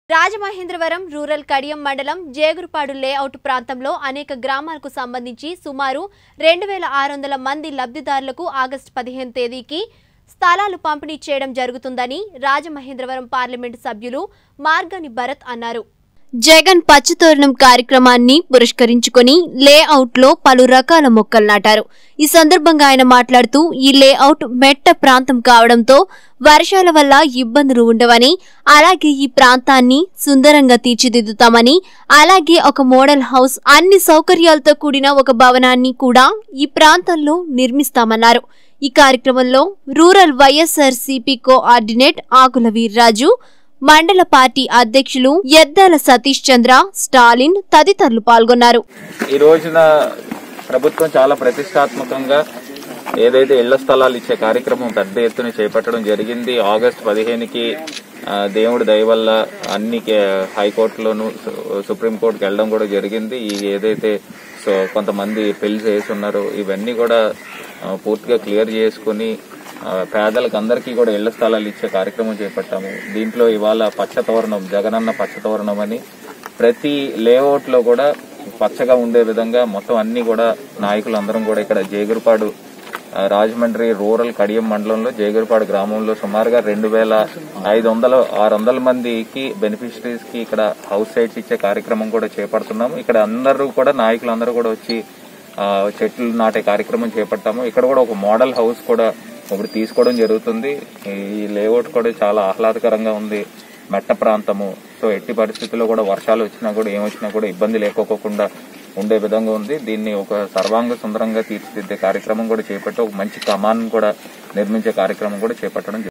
Rajamahendravaram rural Kadiyam మండలం జేగురుపాడు layout ప్రాంతంలో అనేక గ్రామాలకు సంబంధించి సుమారు రెండు వేల ఆరు వందల మంది లబ్ధిదారులకు ఆగస్టు పదిహేను తేదీకి స్థలాలు పంపిణీ చేయడం జరుగుతుందని రాజమహేంద్రవరం పార్లమెంటు సభ్యులు మార్గని భరత్ అన్నారు జగన్ పచ్చతోరణం కార్యక్రమాన్ని పురస్కరించుకొని లేఅవుట్ లో పలు రకాల మొక్కలు నాటారు ఈ సందర్భంగా ఆయన మాట్లాడుతూ ఈ లేఅవుట్ మెట్ట ప్రాంతం కావడంతో వర్షాల వల్ల ఇబ్బందులు ఉండవని అలాగే ఈ ప్రాంతాన్ని సుందరంగా తీర్చిదిద్దుతామని అలాగే ఒక మోడల్ హౌస్ అన్ని సౌకర్యాలతో కూడిన ఒక భవనాన్ని కూడా ఈ ప్రాంతంలో నిర్మిస్తామన్నారు ఈ కార్యక్రమంలో rural YSR CP coordinate Akula Veerraju మండల పార్టీ అధ్యక్షులు ఎద్దాల సతీష్ చంద్ర స్టాలిన్ తదితరులు పాల్గొన్నారు ఈ రోజున ప్రభుత్వం చాలా ప్రతిష్టాత్మకంగా ఏదైతే ఇళ్ల స్థలాలు ఇచ్చే కార్యక్రమం పెద్ద ఎత్తున చేపట్టడం జరిగింది ఆగస్ట్ పదిహేనుకి ఆ, దేవుడి దయ వల్ల అన్ని కే- హైకోర్టులోను సు- సుప్రీంకోర్టుకి వెళ్ళడం కూడా జరిగింది ఈ ఏదైతే సో కొంతమంది పెళ్లి చేసి ఉన్నారో ఇవన్నీ కూడా ఆ, పూర్తిగా క్లియర్ చేసుకుని ఆ, పేదలకు అందరికీ కూడా ఇళ్ల స్థలాలు ఇచ్చే కార్యక్రమం చేపట్టాము దీంట్లో ఇవాళ పచ్చతోరణం జగనన్న పచ్చతోరణం అని ప్రతి లేఅవుట్ లో కూడా పచ్చగా ఉండే విధంగా మొత్తం అన్ని కూడా నాయకులు అందరం కూడా ఇక్కడ జేగురుపాడు ఆ, రాజమండ్రి రూరల్ కడియం మండలంలో జేగురుపాడు గ్రామంలో సుమారుగా రెండు వేల ఐదు వందల ఆరు వందల మందికి బెనిఫిషరీస్ కి ఇక్కడ హౌస్ సైట్స్ ఇచ్చే కార్యక్రమం కూడా చేపడుతున్నాము ఇక్కడ అందరూ కూడా నాయకులు అందరూ కూడా వచ్చి ఆ, చెట్లు నాటే కార్యక్రమం చేపట్టాము ఇక్కడ కూడా ఒక మోడల్ హౌస్ కూడా ఇప్పుడు తీసుకోవడం జరుగుతుంది ఈ లేఅవుట్ కూడా చాలా ఆహ్లాదకరంగా ఉంది మెట్ట ప్రాంతము సో ఎట్టి పరిస్థితుల్లో కూడా వర్షాలు వచ్చినా కూడా ఏమొచ్చినా కూడా ఇబ్బంది లేకోకుండా ఉండే విధంగా ఉంది దీన్ని ఒక సర్వాంగ సుందరంగా తీర్చిదిద్దే కార్యక్రమం కూడా చేపట్టి ఒక మంచి కమాన్ కూడా నిర్మించే కార్యక్రమం కూడా చేపట్టడం జరుగుతుంది.